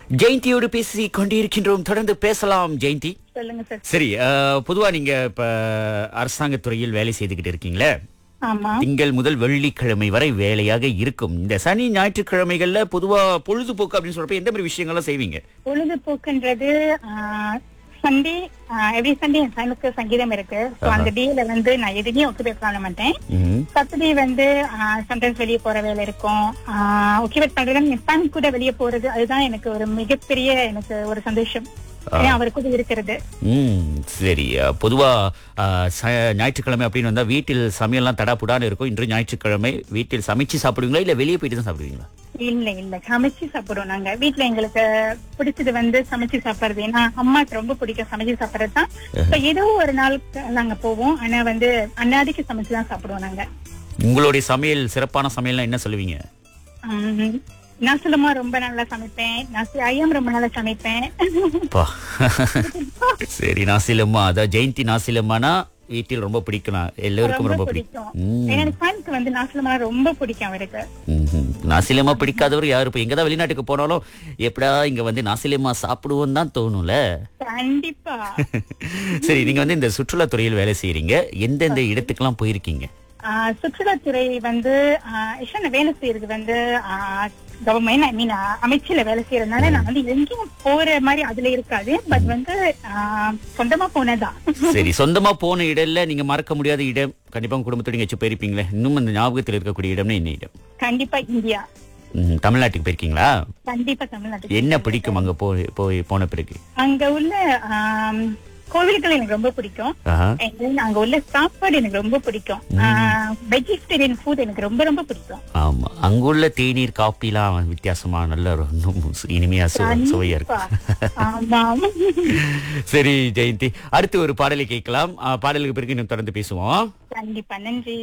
ஜெயந்தியோடு பேசி கொண்டிருக்கின்றோம் தொடர்ந்து பேசலாம் ஜெயந்தி சொல்லுங்க சார் சரி அஹ், பொதுவா நீங்க இப்ப அரசாங்கத் துறையில் வேலை செய்துகிட்டு இருக்கீங்களே ஆமா திங்கள் முதல் வெள்ளிக்கிழமை வரை வேலையாக இருக்கும் இந்த சனி ஞாயிற்றுக்கிழமைகள்ல பொதுவா பொழுதுபோக்கு அப்படின்னு சொல்றப்ப எந்த மாதிரி விஷயங்கள்லாம் செய்வீங்க பொழுதுபோக்குன்றது சண்டே எவ்ரி சண்டே என் சனுக்கு சங்கீதம் இருக்கு ஸோ அந்த டேல வந்து நான் எதுவுமே ஒத்துப்பை பண்ண மாட்டேன் ம்ஹும். சாட்டர்டே வந்து சம்டைம்ஸ் வெளியே போற வேலை இருக்கும் ஒக்கிபேட் பண்றது என் சன் கூட வெளியே போறது அதுதான் எனக்கு ஒரு மிகப்பெரிய எனக்கு ஒரு சந்தோஷம் ஏன்னா அவர் கூட இருக்கிறது ம் சரி அஹ், பொதுவா அஹ், ச- ஞாயிற்றுக்கிழமை அப்படின்னு வந்தா வீட்டில் சமையல்லாம் தடாப்புடான்னு இருக்கும் இன்று ஞாயிற்றுக்கிழமை வீட்டில் சமைச்சு சாப்பிடுவீங்களா இல்ல வெளியே போயிட்டு தான் சாப்பிடுவீங்களா இல்ல இல்ல சமைச்சு சாப்பிடுவோம் நாங்க வீட்ல எங்களுக்கு பிடிச்சது வந்து சமைச்சு சாப்பிடுறது ஏன்னா அம்மாக்கு ரொம்ப பிடிக்கும் சமைச்சு சாப்பிடுறது தான் So, ஏதோ ஒரு நாள் நாங்க போவோம் ஆனா வந்து அன்னாதிக்கு சமைச்சு தான் சாப்பிடுவோம் நாங்க உங்களுடைய சமையல் சிறப்பான சமையல்லாம் என்ன சொல்லுவீங்க உம், நாசலமா ரொம்ப நல்லா சமைப்பேன் நாசி ஐயம் ரொம்ப நல்லா சமைப்பேன் அப்பா. சரி நாசிலம்மா அதான் ஜெயந்தி நாசிலம்மானா வீட்டில் ரொம்ப பிடிக்கும் எல்லோருக்கும் ரொம்ப ரொம்ப பிடிக்கும் பிடிக்கும் ம். ஏன்னா எனக்கு ஃபனுக்கு வந்து நாசலமா ரொம்ப பிடிக்கும் அவருக்கு ம்ஹும். நாசிலம்மா பிடிக்காதவர் யாரு இப்ப எங்கதான் வெளிநாட்டுக்கு போனாலும் எப்படா இங்க வந்து நாசிலம்மா சாப்பிடுவோம் தான் தோணும்ல கண்டிப்பா சரி நீங்க வந்து இந்த சுற்றுலா துறையில் வேலை செய்யறீங்க எந்தெந்த இடத்துக்கெல்லாம் போயிருக்கீங்க ஆஹ் சுற்றுலாத்துறை வந்து ஆக்சுவலா நான் வேலை செய்யறது வந்து கவர்மெண்ட் ஐ மீன் அமைச்சில வேலை செய்யறதுனால நான் வந்து எங்கேயும் போற மாதிரி அதுல இருக்காது பட் வந்து ஆஹ் சொந்தமா போனதான் சரி சொந்தமா போன இடம்ல நீங்க மறக்க முடியாத இடம் கண்டிப்பா உங்க குடும்பத்தோட நீங்க போயிருப்பீங்களே இன்னும் அந்த ஞாபகத்தில் இருக்கக்கூடிய இடம்னா என்ன இடம் கண்டிப்பா இந்தியா ம்ஹும். தமிழ்நாட்டுக்கு போயிருக்கீங்களா கண்டிப்பா தமிழ்நாட்டுக்கு என்ன பிடிக்கும் அங்க போய் போய் போன பிறகு அங்க உள்ள ஆம், கோவில்கள் எனக்கு ரொம்ப பிடிக்கும் ஆஹா. And then அங்க உள்ள சாப்பாடு எனக்கு ரொம்ப பிடிக்கும் வெஜிடேரியன் ஃபுட் எனக்கு ரொம்ப ரொம்ப பிடிக்கும் ஆமா அங்குள்ள தேநீர் காப்பிலாம் வித்தியாசமா நல்ல ரொம்ப இனிமையா சு- சுவையா இருக்கும் கண்டிப்பா. ஆமாம் சரி ஜெயந்தி அடுத்து ஒரு பாடலை கேட்கலாம் ஆ, பாடலுக்கு பிறகு இன்னும் தொடர்ந்து பேசுவோம் கண்டிப்பா நன்றி